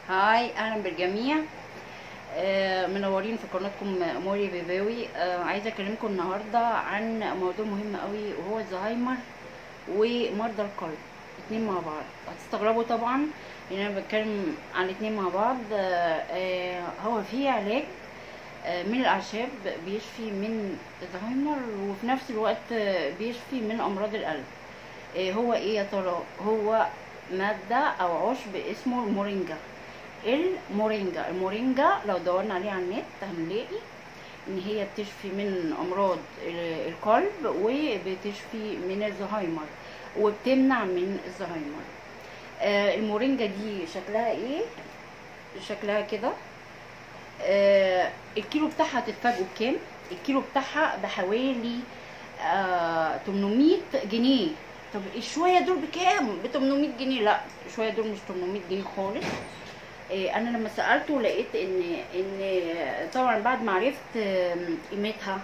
هاي اهلا بالجميع آه، منورين في قناتكم موري بيباوي آه، عايزه اكلمكم النهارده عن موضوع مهم قوي وهو الزهايمر ومرضى القلب اتنين مع بعض هتستغربوا طبعا ان انا بتكلم عن الاتنين مع بعض آه، آه، هو في علاج آه، من الاعشاب بيشفي من الزهايمر وفي نفس الوقت آه، بيشفي من امراض القلب آه، هو ايه يا ترى هو مادة او عشب اسمه المورينجا المورينجا المورينجا لو دورنا عليه على النت هنلاقي ان هي بتشفي من امراض ال- القلب وبتشفي من الزهايمر وبتمنع من الزهايمر آه، المورينجا دي شكلها ايه شكلها كده آه، الكيلو بتاعها هتتفاجئوا بكام الكيلو بتاعها بحوالي آه 800 جنيه طب الشويه دول بكام ب 800 جنيه لا الشويه دول مش 800 جنيه خالص إيه، انا لما سالته لقيت ان ان طبعا بعد ما عرفت آم، قيمتها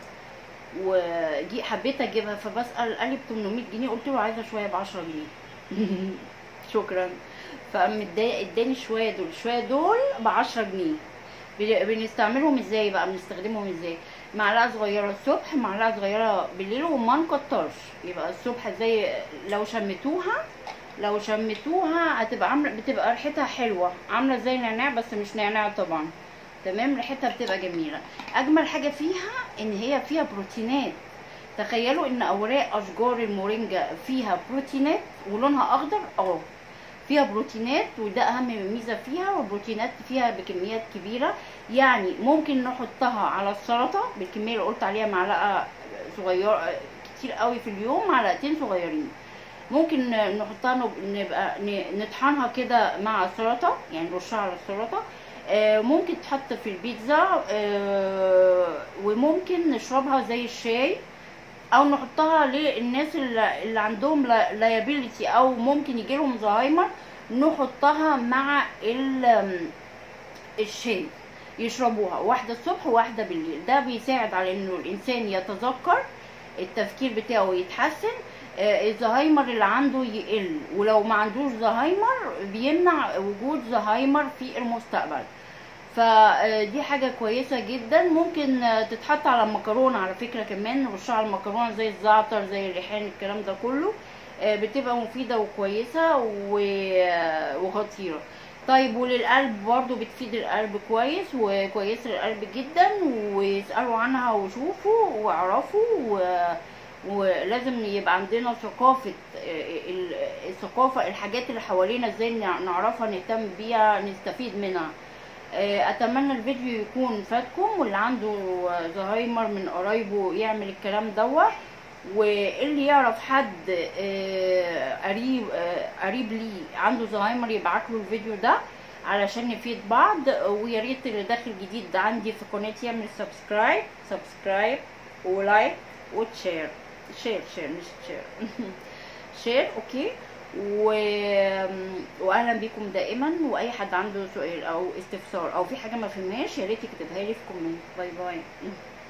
وجي حبيت اجيبها فبسال قال لي ب 800 جنيه قلت له عايزه شويه ب 10 جنيه شكرا فقام متضايق اداني شويه دول شويه دول ب 10 جنيه بن- بنستعملهم ازاي بقى بنستخدمهم ازاي معلقه صغيره الصبح معلقه صغيره بالليل وما نكترش يبقى الصبح زي لو شمتوها لو شمتوها هتبقى عامله بتبقى ريحتها حلوه عامله زي النعناع بس مش نعناع طبعا تمام ريحتها بتبقى جميله اجمل حاجه فيها ان هي فيها بروتينات تخيلوا ان اوراق اشجار المورينجا فيها بروتينات ولونها اخضر اه فيها بروتينات وده اهم ميزه فيها والبروتينات فيها بكميات كبيره يعني ممكن نحطها على السلطه بالكميه اللي قلت عليها معلقه صغيره كتير قوي في اليوم معلقتين صغيرين ممكن نحطها نب- نبقى ن- نطحنها كده مع السلطه يعني نرشها على السلطه آه، ممكن تحط في البيتزا آه، وممكن نشربها زي الشاي او نحطها للناس اللي اللي عندهم لايبيليتي او ممكن يجيلهم زهايمر نحطها مع ال- الشاي يشربوها واحدة الصبح وواحدة بالليل ده بيساعد على انه الانسان يتذكر التفكير بتاعه يتحسن آه، الزهايمر اللي عنده يقل ولو ما عندوش زهايمر بيمنع وجود زهايمر في المستقبل فدي حاجة كويسة جدا ممكن آه، تتحط على المكرونة على فكرة كمان نرشها على المكرونة زي الزعتر زي الريحان الكلام ده كله آه، بتبقى مفيدة وكويسة و- آه، وخطيرة طيب وللقلب برضو بتفيد القلب كويس وكويسة للقلب جدا واسألوا عنها وشوفوا واعرفوا و... ولازم يبقى عندنا ثقافة آه، ال- الثقافة الحاجات اللي حوالينا ازاي نع- نعرفها نهتم بيها نستفيد منها آه، اتمنى الفيديو يكون فاتكم واللي عنده زهايمر من قرايبه يعمل الكلام دوت واللي يعرف حد آه، قريب آه، قريب ليه عنده زهايمر يبعت له الفيديو ده علشان نفيد بعض ويا ريت اللي داخل جديد عندي في قناتي يعمل سبسكرايب سبسكرايب ولايك وتشير شير شير مش شير شير اوكي و... واهلا بيكم دائما واي حد عنده سؤال او استفسار او في حاجه ما فهمهاش يا ريت يكتبها لي في كومنت باي باي